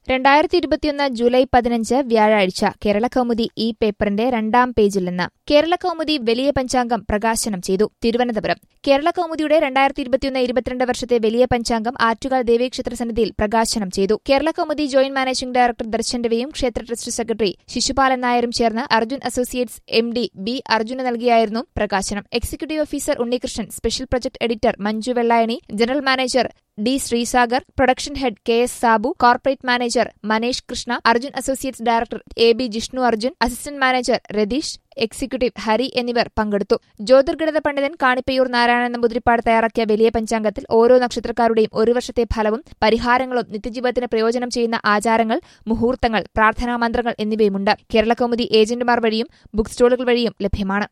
രണ്ടായിരത്തി ഇരുപത്തിയൊന്ന് ജൂലൈ പതിനഞ്ച് വ്യാഴാഴ്ച കേരള കൗമുദി ഈ പേപ്പറിന്റെ രണ്ടാം പേജിൽ നിന്ന് കേരള കൗമുദി വലിയ പഞ്ചാംഗം പ്രകാശനം ചെയ്തു തിരുവനന്തപുരം കേരള കൗമുദിയുടെ രണ്ടായിരത്തി ഇരുപത്തിയൊന്ന് ഇരുപത്തിരണ്ട് വർഷത്തെ വലിയ പഞ്ചാംഗം ആറ്റുകാൽ ദേവീക്ഷേത്ര സന്നിധിയിൽ പ്രകാശനം ചെയ്തു Kerala Kaumudi joint managing director Darshan രവിയും ക്ഷേത്ര ട്രസ്റ്റ് സെക്രട്ടറി ശിശുപാലൻ നായരും ചേർന്ന് Arjun Associates M D B അർജുന് നൽകിയായിരുന്നു പ്രകാശനം executive officer Unnikrishnan special project editor Manju Vellayani general manager D Sreesagar production head K S Sabu corporate manager Manesh Krishna Arjun Associates director A B Jishnu Arjun assistant manager Ratheesh executive Hari എന്നിവർ പങ്കെടുത്തു ജ്യോതിർഗണിത പണ്ഡിതൻ കാണിപ്പയൂർ നാരായണൻ നമ്പൂതിരിപ്പാട് തയ്യാറാക്കിയ വലിയ പഞ്ചാംഗത്തിൽ ഓരോ നക്ഷത്രക്കാരുടെയും ഒരു വർഷത്തെ ഫലവും പരിഹാരങ്ങളും നിത്യജീവിതത്തിന് പ്രയോജനം ചെയ്യുന്ന ആചാരങ്ങൾ മുഹൂർത്തങ്ങൾ പ്രാർത്ഥനാ മന്ത്രങ്ങൾ എന്നിവയുമുണ്ട് കേരള കൗമുദി ഏജന്റുമാർ വഴിയും ബുക്ക് സ്റ്റോളുകൾ വഴിയും ലഭ്യമാണ്